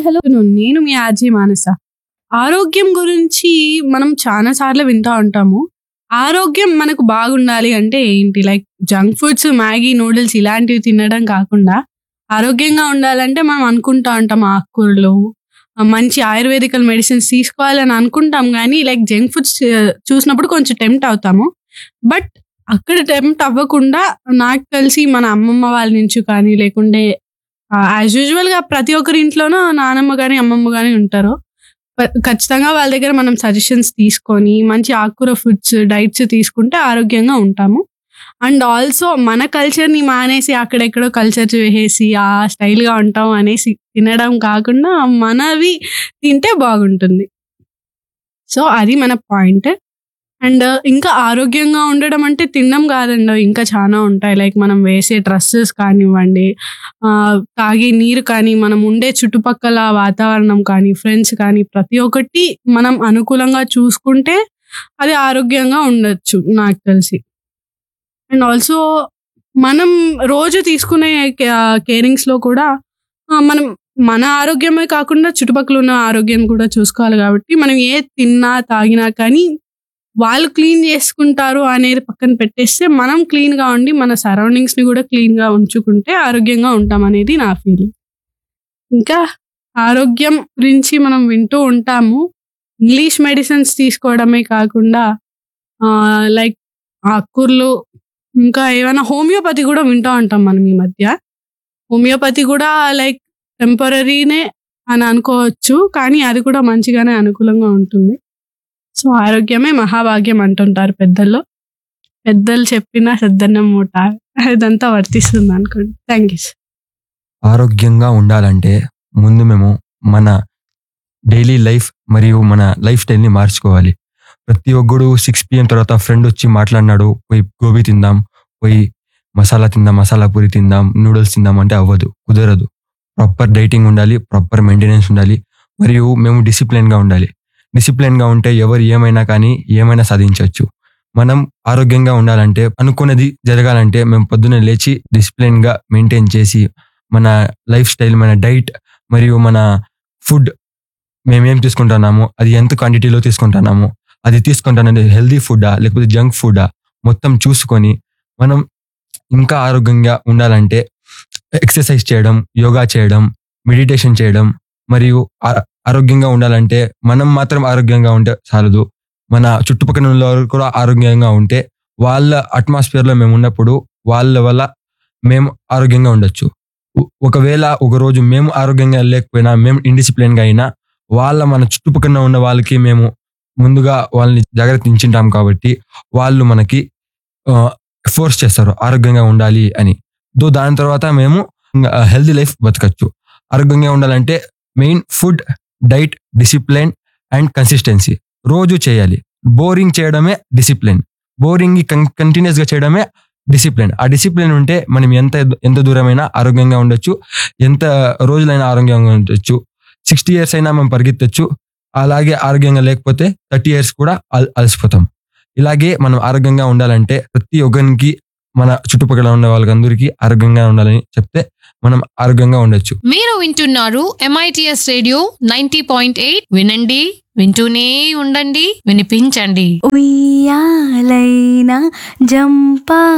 hello నేను మీ RG మానస ఆరోగ్యం గురించి మనం చాలా సార్లు వింటా ఉంటాము ఆరోగ్యం మనకు బాగుండాలి అంటే ఏంటి like junk foods Maggi noodles ఇలాంటివి తినడం కాకుండా ఆరోగ్యంగా ఉండాలంటే మనం అనుకుంటా ఉంటాం ఆకుకూరలు ఆ, మంచి ఆయుర్వేదికల్ మెడిసిన్స్ తీసుకోవాలని అనుకుంటాం కానీ లైక్ జంక్ ఫుడ్స్ చూసినప్పుడు కొంచెం టెంప్ట్ అవుతాము బట్ అక్కడ టెంప్ట్ అవ్వకుండా నాకు తెలిసి మన అమ్మమ్మ వాళ్ళ నుంచి కానీ లేకుంటే యాజ్ యూజువల్ గా ప్రతి ఒక్కరి ఇంట్లోనూ నానమ్మ కానీ అమ్మమ్మ కానీ ఉంటారు ప- ఖచ్చితంగా వాళ్ళ దగ్గర మనం సజెషన్స్ తీసుకొని మంచి ఆకుకూర ఫుడ్స్ డైట్స్ తీసుకుంటే ఆరోగ్యంగా ఉంటాము అండ్ ఆల్సో మన కల్చర్ ని మానేసి అక్కడెక్కడో కల్చర్ వేసేసి ఆ స్టైల్ గా ఉంటాం అనేసి తినడం కాకుండా మనవి తింటే బాగుంటుంది సో అది మన పాయింట్ అండ్ ఇంకా ఆరోగ్యంగా ఉండడం అంటే తినడం కాదండి ఇంకా చాలా ఉంటాయి లైక్ మనం వేసే డ్రెస్సెస్ కానివ్వండి ఆ, తాగే నీరు కానీ మనం ఉండే చుట్టుపక్కల వాతావరణం కానీ ఫ్రెండ్స్ కానీ ప్రతి ఒక్కటి మనం అనుకూలంగా చూసుకుంటే అది ఆరోగ్యంగా ఉండొచ్చు నాకు తెలిసి అండ్ ఆల్సో మనం రోజు తీసుకునే కేరింగ్స్ లో కూడా ఆ, మనం మన ఆరోగ్యమే కాకుండా చుట్టుపక్కల ఉన్న ఆరోగ్యం కూడా చూసుకోవాలి కాబట్టి మనం ఏ తిన్నా తాగినా కానీ వాళ్ళు క్లీన్ చేసుకుంటారు అనేది పక్కన పెట్టేస్తే మనం క్లీన్ గా ఉండి మన సరౌండింగ్స్ ని కూడా క్లీన్ గా ఉంచుకుంటే ఆరోగ్యంగా ఉంటాం అనేది నా ఫీలింగ్ ఇంకా ఆరోగ్యం గురించి మనం వింటూ ఉంటాము ఇంగ్లీష్ మెడిసిన్స్ తీసుకోవడమే కాకుండా లైక్ ఆకుకూరలు ఇంకా ఏమైనా హోమియోపతి కూడా వింటూ ఉంటాం మనం ఈ మధ్య హోమియోపతి కూడా లైక్ టెంపరీనే అని అనుకోవచ్చు కానీ అది కూడా మంచిగానే అనుకూలంగా ఉంటుంది సో ఆరోగ్యమే మహాభాగ్యం అంటుంటారు పెద్దల్లో పెద్దలు చెప్పిన సద్దన్నం మూట ఇదంతా వర్తిస్తుంది అనుకోండి థ్యాంక్ యూ ఆరోగ్యంగా ఉండాలంటే ముందు మేము మన డైలీ లైఫ్ మరియు మన లైఫ్ స్టైల్ని మార్చుకోవాలి ప్రతి ఒక్కడు సిక్స్ పిఎం తర్వాత ఫ్రెండ్ వచ్చి మాట్లాడినాడు పోయి గోబీ తిందాం పోయి మసాలా తిందాం మసాలా పూరి తిందాం నూడిల్స్ తిందాం అంటే అవ్వదు కుదరదు ప్రాపర్ డైటింగ్ ఉండాలి ప్రాపర్ మెయింటెనెన్స్ ఉండాలి మరియు మేము డిసిప్లిన్గా ఉండాలి డిసిప్లిన్గా ఉంటే ఎవరు ఏమైనా కానీ ఏమైనా సాధించవచ్చు మనం ఆరోగ్యంగా ఉండాలంటే అనుకున్నది జరగాలంటే మేము పొద్దున్నే లేచి డిసిప్లిన్గా మెయింటైన్ చేసి మన లైఫ్ స్టైల్ మన డైట్ మరియు మన ఫుడ్ మేమేం తీసుకుంటున్నాము అది ఎంత క్వాంటిటీలో తీసుకుంటున్నాము అది తీసుకుంటానది హెల్దీ ఫుడ్డా లేకపోతే జంక్ ఫుడ్డా మొత్తం చూసుకొని మనం ఇంకా ఆరోగ్యంగా ఉండాలంటే ఎక్సర్సైజ్ చేయడం యోగా చేయడం మెడిటేషన్ చేయడం మరియు ఆ- ఆరోగ్యంగా ఉండాలంటే మనం మాత్రం ఆరోగ్యంగా ఉంటే చాలదు మన చుట్టుపక్కల ఉన్న వాళ్ళు కూడా ఆరోగ్యంగా ఉంటే వాళ్ళ అట్మాస్ఫియర్లో మేము ఉన్నప్పుడు వాళ్ళ వల్ల మేము ఆరోగ్యంగా ఉండొచ్చు ఒ- ఒకవేళ ఒక రోజు మేము ఆరోగ్యంగా లేకపోయినా మేము ఇండిసిప్లిన్గా అయినా వాళ్ళ మన చుట్టుపక్కల ఉన్న వాళ్ళకి మేము ముందుగా వాళ్ళని జాగ్రత్త ఇచ్చింటాం కాబట్టి వాళ్ళు మనకి ఫోర్స్ చేస్తారు ఆరోగ్యంగా ఉండాలి అని దో దాని తర్వాత మేము హెల్దీ లైఫ్ బతకచ్చు ఆరోగ్యంగా ఉండాలంటే main food diet discipline and consistency రోజు చేయాలి బోరింగ్ చేయడమే డిసిప్లిన్ బోరింగ్ కంటిన్యూస్ గా చేయడమే డిసిప్లిన్ ఆ డిసిప్లిన్ ఉంటే మనం ఎంత ఎంత దూరమైనా ఆరోగ్యంగా ఉండొచ్చు ఎంత రోజులైనా ఆరోగ్యంగా ఉండొచ్చు సిక్స్టీ ఇయర్స్ అయినా మనం పరిగెత్తచ్చు అలాగే ఆరోగ్యంగా లేకపోతే థర్టీ ఇయర్స్ కూడా అల్- అలసిపోతాం ఇలాగే మనం ఆరోగ్యంగా ఉండాలంటే ప్రతి ఒక్కరికి మన చుట్టుపక్కల ఉన్న వాళ్ళకందరికీ ఆరోగ్యంగా ఉండాలని చెప్తే మనం ఆరోగ్యంగా ఉండొచ్చు మీరు వింటున్నారు MITS radio ninety point eight వినండి వింటూనే ఉండండి వినిపించండి ఉయ్యాలైనా జంపా